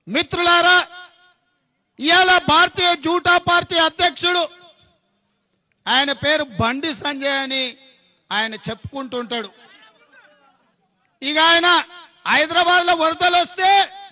మిత్రులారా ఇవాళ భారతీయ జూటా పార్టీ అధ్యక్షుడు ఆయన పేరు బండి సంజయ్ అని ఆయన చెప్పుకుంటుంటాడు ఇక ఆయన హైదరాబాద్ లో వరదలు వస్తే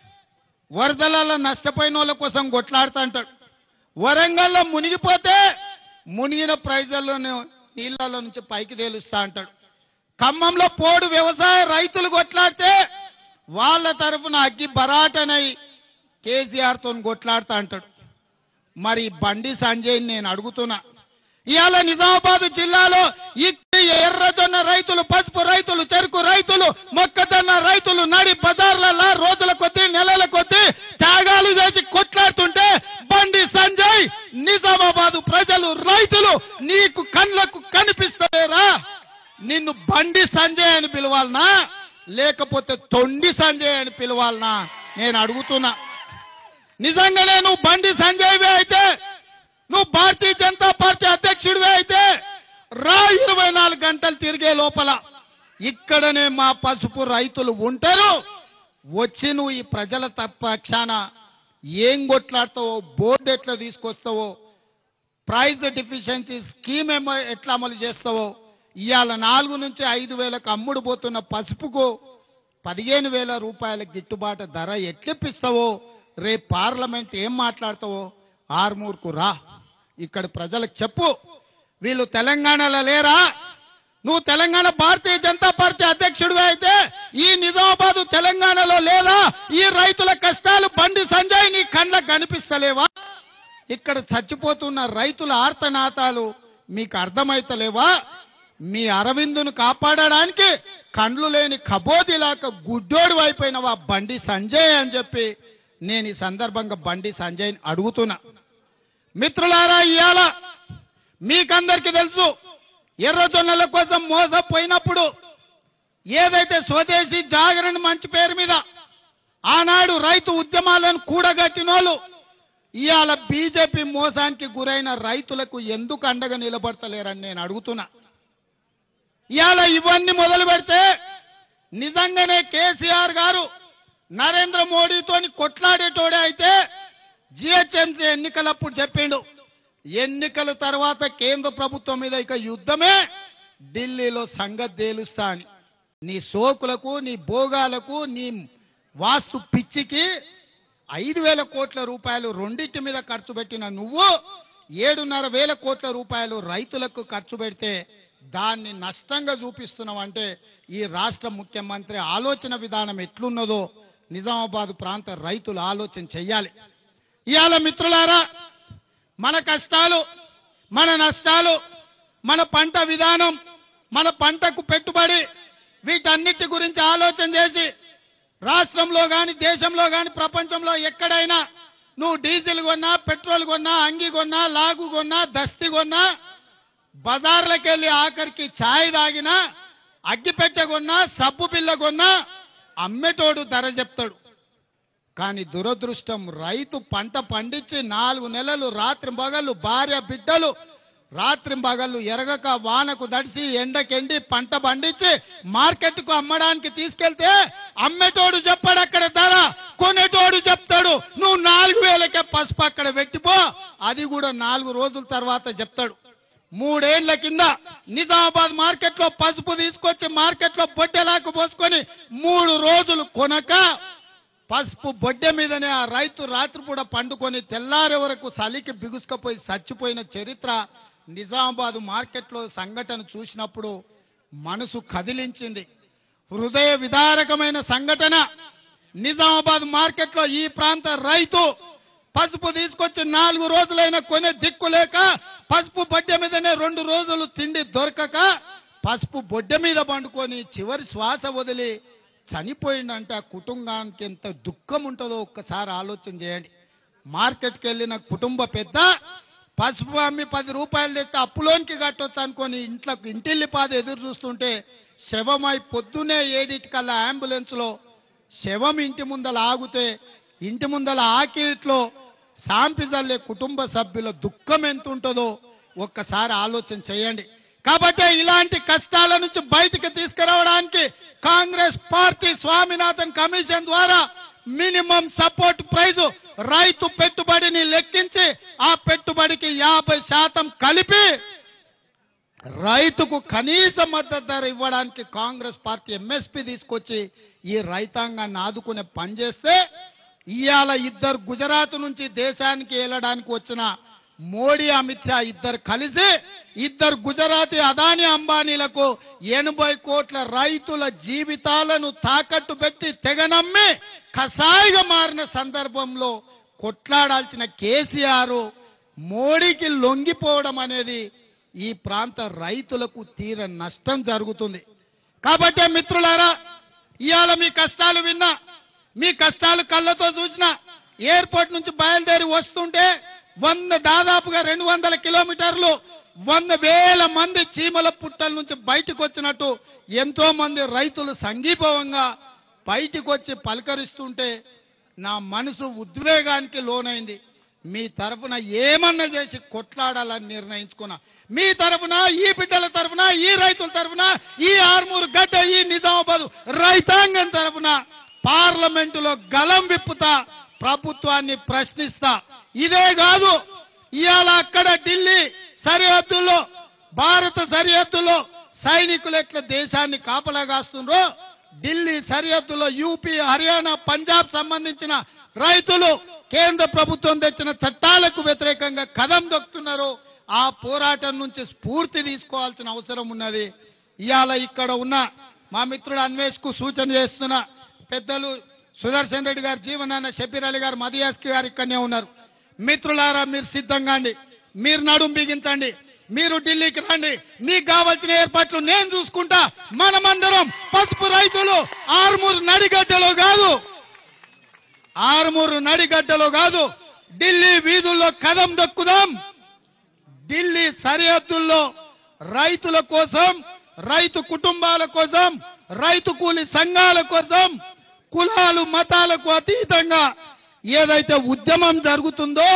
వరదలలో నష్టపోయిన వాళ్ళ కోసం కొట్లాడుతూ అంటాడు వరంగల్లో మునిగిపోతే మునిగిన ప్రైజల్లోనే నీళ్ళలో నుంచి పైకి తేలుస్తా అంటాడు ఖమ్మంలో పోడు వ్యవసాయ రైతులు కొట్లాడితే వాళ్ళ తరఫున అగ్గి బరాటనై కేసీఆర్ తో కొట్లాడుతా అంటాడు మరి బండి సంజయ్ నేను అడుగుతున్నా ఇవాళ నిజామాబాద్ జిల్లాలో ఇట్టి ఎర్రజొన్న రైతులు పసుపు రైతులు చెరుకు రైతులు మొక్కజొన్న రైతులు నడి బజార్లలో రోజుల కొద్దీ నెలల కొద్దీ త్యాగాలు చేసి కొట్లాడుతుంటే బండి సంజయ్ నిజామాబాద్ ప్రజలు రైతులు నీకు కళ్ళకు కనిపిస్తలేరా నిన్ను బండి సంజయ్ అని పిలవాలనా లేకపోతే తొండి సంజయ్ అని పిలవాలనా నేను అడుగుతున్నా నిజంగానే నువ్వు బండి సంజయ్వే అయితే నువ్వు భారతీయ జనతా పార్టీ అధ్యక్షుడివే అయితే రా ఇరవై నాలుగు గంటలు తిరిగే లోపల ఇక్కడనే మా పసుపు రైతులు ఉంటారు వచ్చి నువ్వు ఈ ప్రజల తప్ప పక్షాన ఏం కొట్లాడతావో బోర్డు ఎట్లా తీసుకొస్తావో ప్రైజ్ డిఫిషియన్సీ స్కీమ్ ఏమో ఎట్లా అమలు చేస్తావో ఇవాళ నాలుగు నుంచి ఐదు వేలకు అమ్ముడు పోతున్న పసుపుకు పదిహేను వేల రూపాయల గిట్టుబాటు ధర ఎట్లిప్పిస్తావో రేపు పార్లమెంట్ ఏం మాట్లాడతావో ఆర్మూర్కు రా ఇక్కడ ప్రజలకు చెప్పు వీళ్ళు తెలంగాణలో లేరా నువ్వు తెలంగాణ భారతీయ జనతా పార్టీ అధ్యక్షుడివి అయితే ఈ నిజామాబాద్ తెలంగాణలో లేదా ఈ రైతుల కష్టాలు బండి సంజయ్ నీ కళ్ళకు కనిపిస్తలేవా ఇక్కడ చచ్చిపోతున్న రైతుల ఆర్తనాతాలు మీకు అర్థమైతలేవా మీ అరవిందును కాపాడడానికి కండ్లు లేని కబోదిలాక గుడ్డోడు అయిపోయినవా బండి సంజయ్ అని చెప్పి నేను ఈ సందర్భంగా బండి సంజయ్ అడుగుతున్నా మిత్రులారా ఇవాళ మీకందరికీ తెలుసు ఎర్రజొన్నల కోసం మోసపోయినప్పుడు ఏదైతే స్వదేశీ జాగరణ మంచి పేరు మీద ఆనాడు రైతు ఉద్యమాలను కూడగట్టినోళ్ళు ఇవాళ బీజేపీ మోసానికి గురైన రైతులకు ఎందుకు అండగా నిలబడతలేరని నేను అడుగుతున్నా ఇవాళ ఇవన్నీ మొదలు పెడితే నిజంగానే కేసీఆర్ గారు నరేంద్ర మోడీతోని కొట్లాడేటోడే అయితే జిహెచ్ఎంసీ ఎన్నికలప్పుడు చెప్పిండు ఎన్నికల తర్వాత కేంద్ర ప్రభుత్వం మీద ఇక యుద్ధమే ఢిల్లీలో సంగతి తేలుస్తా అని నీ సోకులకు నీ భోగాలకు నీ వాస్తు పిచ్చికి ఐదు వేల కోట్ల రూపాయలు రెండింటి మీద ఖర్చు పెట్టిన నువ్వు ఏడున్నర వేల కోట్ల రూపాయలు రైతులకు ఖర్చు పెడితే దాన్ని నష్టంగా చూపిస్తున్నావు అంటే ఈ రాష్ట్ర ముఖ్యమంత్రి ఆలోచన విధానం ఎట్లున్నదో నిజామాబాద్ ప్రాంత రైతులు ఆలోచన చెయ్యాలి ఇవాళ మిత్రులారా మన కష్టాలు మన నష్టాలు మన పంట విధానం మన పంటకు పెట్టుబడి వీటన్నిటి గురించి ఆలోచన చేసి రాష్ట్రంలో గాని దేశంలో గాని ప్రపంచంలో ఎక్కడైనా నువ్వు డీజిల్ కొన్నా పెట్రోల్ కొన్నా అంగి కొన్నా లాగు కొన్నా దస్తి కొన్నా బజార్లకు వెళ్ళి ఆఖరికి ఛాయ్ తాగినా అగ్గిపెట్టె కొన్నా సబ్బు పిల్ల కొన్నా అమ్మేటోడు ధర చెప్తాడు కానీ దురదృష్టం రైతు పంట పండించి నాలుగు నెలలు రాత్రి పగళ్ళు భార్య బిడ్డలు రాత్రి పగళ్ళు ఎరగక వానకు దడిసి ఎండకెండి పంట పండించి మార్కెట్ కు అమ్మడానికి తీసుకెళ్తే అమ్మేటోడు చెప్పాడు అక్కడ ధర కొనేటోడు చెప్తాడు నువ్వు నాలుగు వేలకే పసుపు అక్కడ పెట్టిపో అది కూడా నాలుగు రోజుల తర్వాత చెప్తాడు మూడేళ్ల కింద నిజామాబాద్ మార్కెట్ లో పసుపు తీసుకొచ్చి మార్కెట్ లో బొడ్డెలాకు పోసుకొని మూడు రోజులు కొనక పసుపు బొడ్డె మీదనే ఆ రైతు రాత్రిపూట పండుకొని తెల్లారే వరకు చలికి బిగుసుకపోయి చచ్చిపోయిన చరిత్ర నిజామాబాద్ మార్కెట్లో సంఘటన చూసినప్పుడు మనసు కదిలించింది హృదయ విదారకమైన సంఘటన నిజామాబాద్ మార్కెట్లో ఈ ప్రాంత రైతు పసుపు తీసుకొచ్చి నాలుగు రోజులైనా కొనే దిక్కు లేక పసుపు బొడ్డె మీదనే రెండు రోజులు తిండి దొరకక పసుపు బొడ్డె మీద పండుకొని చివరి శ్వాస వదిలి చనిపోయిందంటే ఆ కుటుంబానికి ఎంత దుఃఖం ఉంటుందో ఒక్కసారి ఆలోచన చేయండి మార్కెట్కి వెళ్ళిన కుటుంబ పెద్ద పసుపు అమ్మి పది రూపాయలు తెస్తే అప్పులోనికి కట్టొచ్చు అనుకొని ఇంట్లో ఇంటిల్లిపాద ఎదురు చూస్తుంటే శవమై పొద్దునే ఏడిటికల్లా అంబులెన్స్ లో శవం ఇంటి ముందల ఆగితే ఇంటి ముందల ఆకిట్లో సాంపిజల్లే కుటుంబ సభ్యుల దుఃఖం ఎంత ఉంటుందో ఒక్కసారి ఆలోచన చేయండి కాబట్టి ఇలాంటి కష్టాల నుంచి బయటికి తీసుకురావడానికి కాంగ్రెస్ పార్టీ స్వామినాథన్ కమిషన్ ద్వారా మినిమం సపోర్ట్ ప్రైజ్ రైతు పెట్టుబడిని లెక్కించి ఆ పెట్టుబడికి యాభై శాతం కలిపి రైతుకు కనీస మద్దతు ధర ఇవ్వడానికి కాంగ్రెస్ పార్టీ ఎంఎస్పీ తీసుకొచ్చి ఈ రైతాంగాన్ని ఆదుకునే పని చేస్తే ఇవాళ ఇద్దరు గుజరాత్ నుంచి దేశానికి వెళ్ళడానికి వచ్చిన మోడీ అమిత్ షా ఇద్దరు కలిసి ఇద్దరు గుజరాతీ అదాని అంబానీలకు ఎనభై కోట్ల రైతుల జీవితాలను తాకట్టు పెట్టి తెగనమ్మి కసాయిగా మారిన సందర్భంలో కొట్లాడాల్సిన కేసీఆర్ మోడీకి లొంగిపోవడం అనేది ఈ ప్రాంత రైతులకు తీర నష్టం జరుగుతుంది కాబట్టి మిత్రులారా ఇవాళ మీ కష్టాలు విన్నా మీ కష్టాలు కళ్ళతో చూసిన ఎయిర్పోర్ట్ నుంచి బయలుదేరి వస్తుంటే వంద దాదాపుగా రెండు వందల కిలోమీటర్లు వంద వేల మంది చీమల పుట్టల నుంచి బయటకు వచ్చినట్టు ఎంతో మంది రైతులు సంఘీభావంగా బయటికి వచ్చి పలకరిస్తుంటే నా మనసు ఉద్వేగానికి లోనైంది మీ తరఫున ఏమన్నా చేసి కొట్లాడాలని నిర్ణయించుకున్నా మీ తరఫున ఈ బిడ్డల తరఫున ఈ రైతుల తరఫున ఈ ఆర్మూరు గడ్డ ఈ నిజామాబాద్ రైతాంగం తరఫున పార్లమెంటులో గలం విప్పుతా ప్రభుత్వాన్ని ప్రశ్నిస్తా ఇదే కాదు ఇవాళ అక్కడ ఢిల్లీ సరిహద్దుల్లో భారత సరిహద్దులో సైనికులు ఎట్లా దేశాన్ని కాపలా కాస్తుండ్రో ఢిల్లీ సరిహద్దులో యూపీ హర్యానా పంజాబ్ సంబంధించిన రైతులు కేంద్ర ప్రభుత్వం తెచ్చిన చట్టాలకు వ్యతిరేకంగా కదం దొక్కుతున్నారు ఆ పోరాటం నుంచి స్ఫూర్తి తీసుకోవాల్సిన అవసరం ఉన్నది ఇవాళ ఇక్కడ ఉన్న మా మిత్రుడు అన్వేష్ కు సూచన చేస్తున్న పెద్దలు సుదర్శన్ రెడ్డి గారు జీవనాన్న షబీర్ అలీ గారు మదియాస్కి గారు ఇక్కడనే ఉన్నారు మిత్రులారా మీరు సిద్ధంగా అండి మీరు నడుం బిగించండి మీరు ఢిల్లీకి రండి మీకు కావాల్సిన ఏర్పాట్లు నేను చూసుకుంటా మనమందరం పసుపు రైతులు ఆరుమూరు నడిగడ్డలో కాదు ఆరుమూరు నడిగడ్డలో కాదు ఢిల్లీ వీధుల్లో కదం దొక్కుదాం ఢిల్లీ సరిహద్దుల్లో రైతుల కోసం రైతు కుటుంబాల కోసం రైతు కూలి సంఘాల కోసం కులాలు మతాలకు అతీతంగా ఏదైతే ఉద్యమం జరుగుతుందో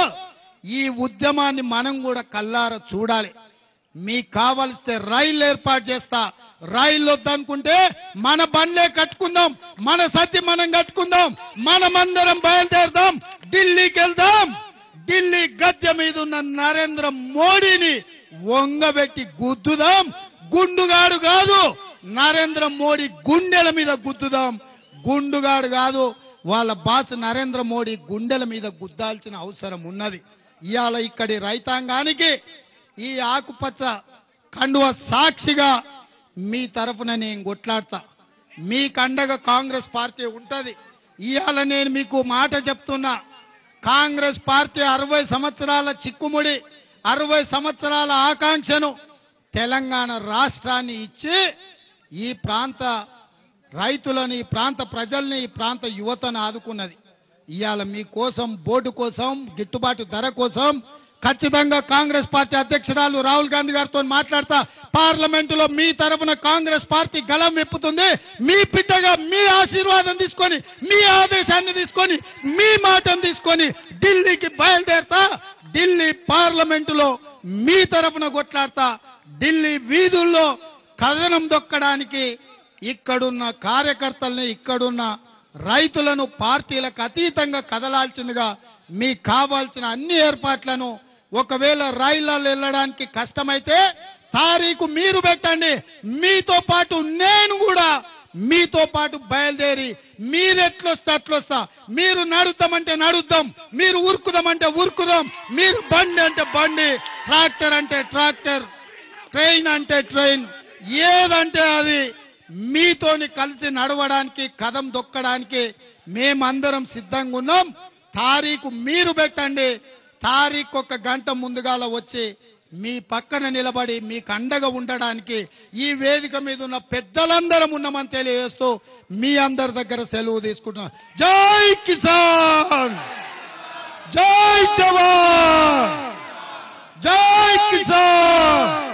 ఈ ఉద్యమాన్ని మనం కూడా కల్లార చూడాలి మీకు కావలిస్తే రైలు ఏర్పాటు చేస్తా రైలు వద్దనుకుంటే మన బండ్లే కట్టుకుందాం మన సత్తి మనం కట్టుకుందాం మనమందరం బయలుదేరదాం ఢిల్లీకి వెళ్దాం ఢిల్లీ గద్దె మీద ఉన్న నరేంద్ర మోడీని వంగబెట్టి గుద్దుదాం గుండుగాడు కాదు నరేంద్ర మోడీ గుండెల మీద గుద్దుదాం గుండుగాడు కాదు వాళ్ళ బాస్ నరేంద్ర మోడీ గుండెల మీద గుద్దాల్సిన అవసరం ఉన్నది ఇవాళ ఇక్కడి రైతాంగానికి ఈ ఆకుపచ్చ కండువ సాక్షిగా మీ తరఫున నేను కొట్లాడతా మీ కండగా కాంగ్రెస్ పార్టీ ఉంటది ఇవాళ నేను మీకు మాట చెప్తున్నా కాంగ్రెస్ పార్టీ అరవై సంవత్సరాల చిక్కుముడి అరవై సంవత్సరాల ఆకాంక్షను తెలంగాణ రాష్ట్రాన్ని ఇచ్చి ఈ ప్రాంత రైతులను ఈ ప్రాంత ప్రజల్ని ఈ ప్రాంత యువతను ఆదుకున్నది ఇవాళ మీకోసం బోర్డు కోసం గిట్టుబాటు ధర కోసం ఖచ్చితంగా కాంగ్రెస్ పార్టీ అధ్యక్షురాలు రాహుల్ గాంధీ గారితో మాట్లాడతా పార్లమెంటులో మీ తరఫున కాంగ్రెస్ పార్టీ గలం విప్పుతుంది మీ బిడ్డగా మీ ఆశీర్వాదం తీసుకొని మీ ఆదేశాన్ని తీసుకొని మీ మాటను తీసుకొని ఢిల్లీకి బయలుదేరతా ఢిల్లీ పార్లమెంటులో మీ తరఫున కొట్లాడతా ఢిల్లీ వీధుల్లో కథనం దొక్కడానికి ఇక్కడున్న కార్యకర్తల్ని ఇక్కడున్న రైతులను పార్టీలకు అతీతంగా కదలాల్సిందిగా మీకు కావాల్సిన అన్ని ఏర్పాట్లను ఒకవేళ రైళ్లలో వెళ్ళడానికి కష్టమైతే తారీఖు మీరు పెట్టండి మీతో పాటు నేను కూడా మీతో పాటు బయలుదేరి మీరెట్లొస్తే అట్లొస్తా మీరు నడుద్దామంటే నడుద్దాం మీరు ఉరుకుదామంటే ఉరుకుదాం మీరు బండి అంటే బండి ట్రాక్టర్ అంటే ట్రాక్టర్ ట్రైన్ అంటే ట్రైన్ ఏదంటే అది మీతోని కలిసి నడవడానికి కదం దొక్కడానికి మేమందరం సిద్ధంగా ఉన్నాం తారీఖు మీరు పెట్టండి తారీఖు ఒక గంట ముందుగాల వచ్చి మీ పక్కన నిలబడి మీకు అండగా ఉండడానికి ఈ వేదిక మీద ఉన్న పెద్దలందరం ఉన్నామని తెలియజేస్తూ మీ అందరి దగ్గర సెలవు తీసుకుంటున్నాం జై కిసాన్ జై జవాన్ జై కిసాన్